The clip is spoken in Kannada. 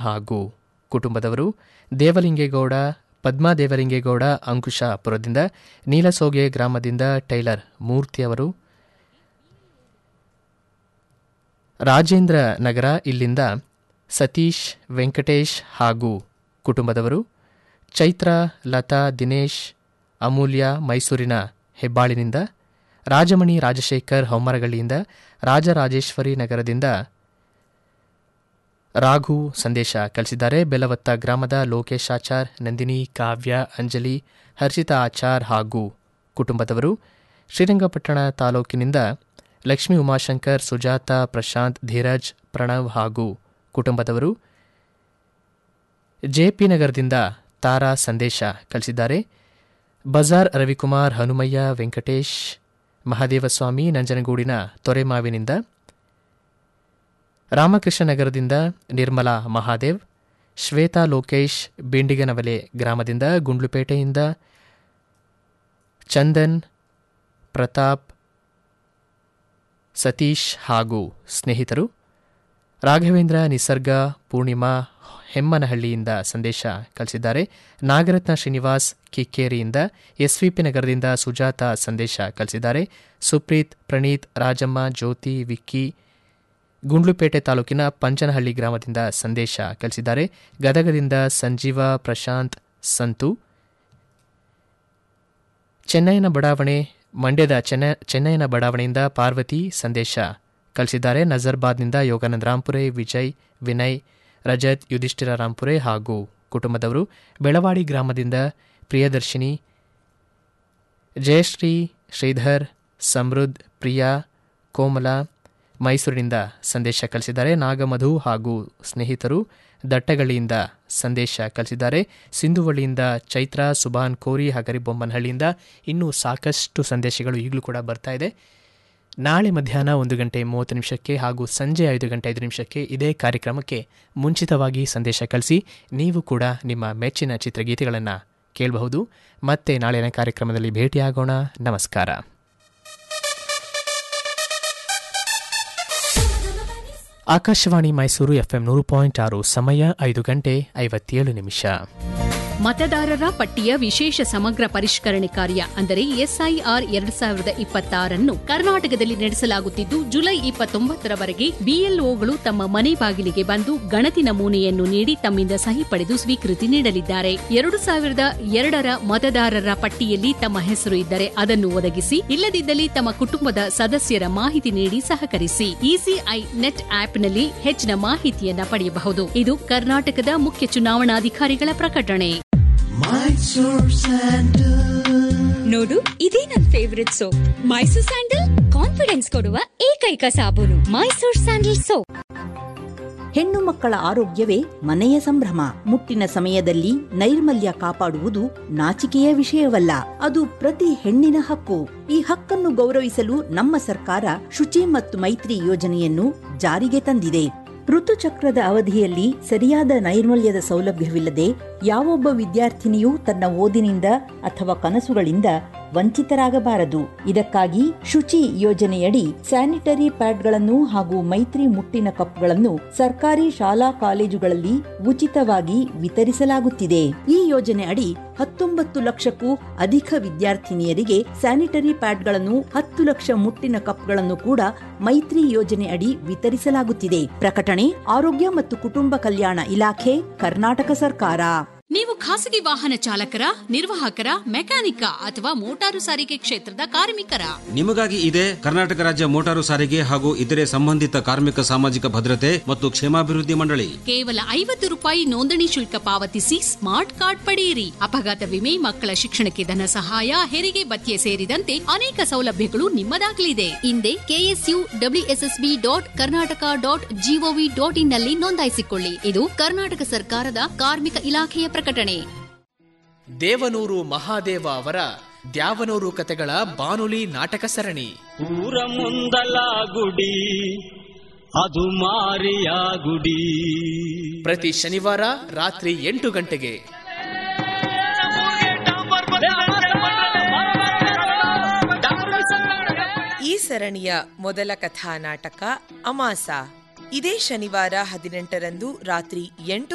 ಹಾಗೂ ಕುಟುಂಬದವರು ದೇವಲಿಂಗೇಗೌಡ ಪದ್ಮಾ ದೇವಲಿಂಗೇಗೌಡ ಅಂಕುಶಪುರದಿಂದ ನೀಲಸೋಗೆ ಗ್ರಾಮದಿಂದ ಟೈಲರ್ ಮೂರ್ತಿಯವರು ರಾಜೇಂದ್ರ ನಗರ ಇಲ್ಲಿಂದ ಸತೀಶ್ ವೆಂಕಟೇಶ್ ಹಾಗೂ ಕುಟುಂಬದವರು ಚೈತ್ರ ಲತಾ ದಿನೇಶ್ ಅಮೂಲ್ಯ ಮೈಸೂರಿನ ಹೆಬ್ಬಾಳಿನಿಂದ ರಾಜಮಣಿ ರಾಜಶೇಖರ್ ಹೊಮ್ಮರಗಳ್ಳಿಯಿಂದ ರಾಜರಾಜೇಶ್ವರಿ ನಗರದಿಂದ ರಾಘು ಸಂದೇಶ ಕಳಿಸಿದ್ದಾರೆ ಬೆಲವತ್ತ ಗ್ರಾಮದ ಲೋಕೇಶ್ ಆಚಾರ್ ನಂದಿನಿ ಕಾವ್ಯ ಅಂಜಲಿ ಹರ್ಷಿತಾ ಆಚಾರ್ ಹಾಗೂ ಕುಟುಂಬದವರು ಶ್ರೀರಂಗಪಟ್ಟಣ ತಾಲೂಕಿನಿಂದ ಲಕ್ಷ್ಮೀ ಉಮಾಶಂಕರ್ ಸುಜಾತ ಪ್ರಶಾಂತ್ ಧೀರಜ್ ಪ್ರಣವ್ ಹಾಗೂ ಕುಟುಂಬದವರು ಜೆಪಿ ನಗರದಿಂದ ತಾರಾ ಸಂದೇಶ ಕಳಿಸಿದ್ದಾರೆ ಬಜಾರ್ ರವಿಕುಮಾರ್ ಹನುಮಯ್ಯ ವೆಂಕಟೇಶ್ ಮಹಾದೇವಸ್ವಾಮಿ ನಂಜನಗೂಡಿನ ತೊರೆಮಾವಿನಿಂದ ರಾಮಕೃಷ್ಣ ನಗರದಿಂದ ನಿರ್ಮಲಾ ಮಹಾದೇವ್ ಶ್ವೇತಾ ಲೋಕೇಶ್ ಬಿಂಡಿಗನವಲೆ ಗ್ರಾಮದಿಂದ ಗುಂಡ್ಲುಪೇಟೆಯಿಂದ ಚಂದನ್ ಪ್ರತಾಪ್ ಸತೀಶ್ ಹಾಗೂ ಸ್ನೇಹಿತರು ರಾಘವೇಂದ್ರ ನಿಸರ್ಗ ಪೂರ್ಣಿಮಾ ಹೆಮ್ಮನಹಳ್ಳಿಯಿಂದ ಸಂದೇಶ ಕಳಿಸಿದ್ದಾರೆ ನಾಗರತ್ನ ಶ್ರೀನಿವಾಸ್ ಕಿಕ್ಕೇರಿಯಿಂದ ಎಸ್ವಿಪಿ ನಗರದಿಂದ ಸುಜಾತ ಸಂದೇಶ ಕಳಿಸಿದ್ದಾರೆ ಸುಪ್ರೀತ್ ಪ್ರಣೀತ್ ರಾಜಮ್ಮ ಜ್ಯೋತಿ ವಿಕ್ಕಿ ಗುಂಡ್ಲುಪೇಟೆ ತಾಲೂಕಿನ ಪಂಚನಹಳ್ಳಿ ಗ್ರಾಮದಿಂದ ಸಂದೇಶ ಕಳಿಸಿದ್ದಾರೆ ಗದಗದಿಂದ ಸಂಜೀವ ಪ್ರಶಾಂತ್ ಸಂತು ಚೆನ್ನೈನ ಬಡಾವಣೆ ಮಂಡ್ಯದ ಚೆನ್ನ ಚೆನ್ನೈನ ಬಡಾವಣೆಯಿಂದ ಪಾರ್ವತಿ ಸಂದೇಶ ಕಳಿಸಿದ್ದಾರೆ ನಜರ್ಬಾದ್ನಿಂದ ಯೋಗಾನಂದ ರಾಂಪುರೆ ವಿಜಯ್ ವಿನಯ್ ರಜತ್ ಯುಧಿಷ್ಠಿರ ರಾಂಪುರೆ ಹಾಗೂ ಕುಟುಂಬದವರು ಬೆಳವಾಡಿ ಗ್ರಾಮದಿಂದ ಪ್ರಿಯದರ್ಶಿನಿ ಜಯಶ್ರೀ ಶ್ರೀಧರ್ ಸಮೃದ್ಧ್ ಪ್ರಿಯಾ ಕೋಮಲ ಮೈಸೂರಿನಿಂದ ಸಂದೇಶ ಕಳಿಸಿದ್ದಾರೆ ನಾಗಮಧು ಹಾಗೂ ಸ್ನೇಹಿತರು ದಟ್ಟಗಳ್ಳಿಯಿಂದ ಸಂದೇಶ ಕಳಿಸಿದ್ದಾರೆ ಸಿಂಧುವಳ್ಳಿಯಿಂದ ಚೈತ್ರ ಸುಭಾನ್ ಕೋರಿ ಹಗರಿಬೊಮ್ಮನಹಳ್ಳಿಯಿಂದ ಇನ್ನೂ ಸಾಕಷ್ಟು ಸಂದೇಶಗಳು ಈಗಲೂ ಕೂಡ ಬರ್ತಾ ಇದೆ ನಾಳೆ ಮಧ್ಯಾಹ್ನ ಒಂದು ಗಂಟೆ ಮೂವತ್ತು ನಿಮಿಷಕ್ಕೆ ಹಾಗೂ ಸಂಜೆ ಐದು ಗಂಟೆ ಐದು ನಿಮಿಷಕ್ಕೆ ಇದೇ ಕಾರ್ಯಕ್ರಮಕ್ಕೆ ಮುಂಚಿತವಾಗಿ ಸಂದೇಶ ಕಳಿಸಿ ನೀವು ಕೂಡ ನಿಮ್ಮ ಮೆಚ್ಚಿನ ಚಿತ್ರಗೀತೆಗಳನ್ನು ಕೇಳಬಹುದು ಮತ್ತೆ ನಾಳಿನ ಕಾರ್ಯಕ್ರಮದಲ್ಲಿ ಭೇಟಿಯಾಗೋಣ ನಮಸ್ಕಾರ ಆಕಾಶವಾಣಿ ಮೈಸೂರು ಎಫ್ಎಂ ನೂರು ಪಾಯಿಂಟ್ ಆರು ಸಮಯ ಐದು ಗಂಟೆ ಐವತ್ತೇಳು ನಿಮಿಷ ಮತದಾರರ ಪಟ್ಟಿಯ ವಿಶೇಷ ಸಮಗ್ರ ಪರಿಷ್ಕರಣೆ ಕಾರ್ಯ ಅಂದರೆ ಎಸ್ಐಆರ್ ಎರಡ್ ಸಾವಿರದ ಇಪ್ಪತ್ತಾರನ್ನು ಕರ್ನಾಟಕದಲ್ಲಿ ನಡೆಸಲಾಗುತ್ತಿದ್ದು ಜುಲೈ ಇಪ್ಪತ್ತೊಂಬತ್ತರವರೆಗೆ ಬಿಎಲ್ಒಗಳು ತಮ್ಮ ಮನೆ ಬಾಗಿಲಿಗೆ ಬಂದು ಗಣತಿ ನಮೂನೆಯನ್ನು ನೀಡಿ ತಮ್ಮಿಂದ ಸಹಿ ಪಡೆದು ಸ್ವೀಕೃತಿ ನೀಡಲಿದ್ದಾರೆ ಎರಡು ಸಾವಿರದ ಎರಡರ ಮತದಾರರ ಪಟ್ಟಿಯಲ್ಲಿ ತಮ್ಮ ಹೆಸರು ಇದ್ದರೆ ಅದನ್ನು ಒದಗಿಸಿ ಇಲ್ಲದಿದ್ದಲ್ಲಿ ತಮ್ಮ ಕುಟುಂಬದ ಸದಸ್ಯರ ಮಾಹಿತಿ ನೀಡಿ ಸಹಕರಿಸಿ ಇಸಿಐ ನೆಟ್ ಆಪ್ನಲ್ಲಿ ಹೆಚ್ಚಿನ ಮಾಹಿತಿಯನ್ನ ಪಡೆಯಬಹುದು ಇದು ಕರ್ನಾಟಕದ ಮುಖ್ಯ ಚುನಾವಣಾಧಿಕಾರಿಗಳ ಪ್ರಕಟಣೆ ನೋಡು ಇದೇ ನನ್ favourite soap Mysore sandal confidence ಕೊಡುವ ಏಕೈಕ ಸಾಬೂನು ಮೈಸೂರ್ ಸ್ಯಾಂಡಲ್ ಸೋಪ್ ಹೆಣ್ಣು ಮಕ್ಕಳ ಆರೋಗ್ಯವೇ ಮನೆಯ ಸಂಭ್ರಮ ಮುಟ್ಟಿನ ಸಮಯದಲ್ಲಿ ನೈರ್ಮಲ್ಯ ಕಾಪಾಡುವುದು ನಾಚಿಕೆಯ ವಿಷಯವಲ್ಲ ಅದು ಪ್ರತಿ ಹೆಣ್ಣಿನ ಹಕ್ಕು ಈ ಹಕ್ಕನ್ನು ಗೌರವಿಸಲು ನಮ್ಮ ಸರ್ಕಾರ ಶುಚಿ ಮತ್ತು ಮೈತ್ರಿ ಯೋಜನೆಯನ್ನು ಜಾರಿಗೆ ತಂದಿದೆ ಋತುಚಕ್ರದ ಅವಧಿಯಲ್ಲಿ ಸರಿಯಾದ ನೈರ್ಮಲ್ಯದ ಸೌಲಭ್ಯವಿಲ್ಲದೆ ಯಾವೊಬ್ಬ ವಿದ್ಯಾರ್ಥಿನಿಯೂ ತನ್ನ ಓದಿನಿಂದ ಅಥವಾ ಕನಸುಗಳಿಂದ ವಂಚಿತರಾಗಬಾರದು ಇದಕ್ಕಾಗಿ ಶುಚಿ ಯೋಜನೆಯಡಿ ಸ್ಯಾನಿಟರಿ ಪ್ಯಾಡ್ಗಳನ್ನು ಹಾಗೂ ಮೈತ್ರಿ ಮುಟ್ಟಿನ ಕಪ್ಗಳನ್ನು ಸರ್ಕಾರಿ ಶಾಲಾ ಕಾಲೇಜುಗಳಲ್ಲಿ ಉಚಿತವಾಗಿ ವಿತರಿಸಲಾಗುತ್ತಿದೆ ಈ ಯೋಜನೆ ಅಡಿ ಹತ್ತೊಂಬತ್ತು ಲಕ್ಷಕ್ಕೂ ಅಧಿಕ ವಿದ್ಯಾರ್ಥಿನಿಯರಿಗೆ ಸ್ಯಾನಿಟರಿ ಪ್ಯಾಡ್ಗಳನ್ನು ಹತ್ತು ಲಕ್ಷ ಮುಟ್ಟಿನ ಕಪ್ಗಳನ್ನು ಕೂಡ ಮೈತ್ರಿ ಯೋಜನೆ ಅಡಿ ವಿತರಿಸಲಾಗುತ್ತಿದೆ ಪ್ರಕಟಣೆ ಆರೋಗ್ಯ ಮತ್ತು ಕುಟುಂಬ ಕಲ್ಯಾಣ ಇಲಾಖೆ ಕರ್ನಾಟಕ ಸರ್ಕಾರ ನೀವು ಖಾಸಗಿ ವಾಹನ ಚಾಲಕರ ನಿರ್ವಾಹಕರ ಮೆಕ್ಯಾನಿಕ ಅಥವಾ ಮೋಟಾರು ಸಾರಿಗೆ ಕ್ಷೇತ್ರದ ಕಾರ್ಮಿಕರ ನಿಮಗಾಗಿ ಇದೆ ಕರ್ನಾಟಕ ರಾಜ್ಯ ಮೋಟಾರು ಸಾರಿಗೆ ಹಾಗೂ ಇತರೆ ಸಂಬಂಧಿತ ಕಾರ್ಮಿಕ ಸಾಮಾಜಿಕ ಭದ್ರತೆ ಮತ್ತು ಕ್ಷೇಮಾಭಿವೃದ್ಧಿ ಮಂಡಳಿ ಕೇವಲ ಐವತ್ತು ರೂಪಾಯಿ ನೋಂದಣಿ ಶುಲ್ಕ ಪಾವತಿಸಿ ಸ್ಮಾರ್ಟ್ ಕಾರ್ಡ್ ಪಡೆಯಿರಿ ಅಪಘಾತ ವಿಮೆ ಮಕ್ಕಳ ಶಿಕ್ಷಣಕ್ಕೆ ಧನ ಸಹಾಯ ಹೆರಿಗೆ ಭತ್ಯೆ ಸೇರಿದಂತೆ ಅನೇಕ ಸೌಲಭ್ಯಗಳು ನಿಮ್ಮದಾಗಲಿದೆ ಹಿಂದೆ KSU WSSB dot Karnataka dot GOV dot in ನಲ್ಲಿ ನೋಂದಾಯಿಸಿಕೊಳ್ಳಿ ಇದು ಕರ್ನಾಟಕ ಸರ್ಕಾರದ ಕಾರ್ಮಿಕ ಇಲಾಖೆಯ ಪ್ರಕಟಣೆ ದೇವನೂರು ಮಹಾದೇವ ಅವರ ದ್ಯಾವನೂರು ಕತೆಗಳ ಬಾನುಲಿ ನಾಟಕ ಸರಣಿ ಊರ ಮುಂದಲ ಗುಡಿ ಅದು ಮಾರಿಯ ಗುಡಿ ಪ್ರತಿ ಶನಿವಾರ ರಾತ್ರಿ ಎಂಟು ಗಂಟೆಗೆ ಈ ಸರಣಿಯ ಮೊದಲ ಕಥಾ ನಾಟಕ ಅಮಾಸ ಇದೇ ಶನಿವಾರ ಹದಿನೆಂಟರಂದು ರಾತ್ರಿ ಎಂಟು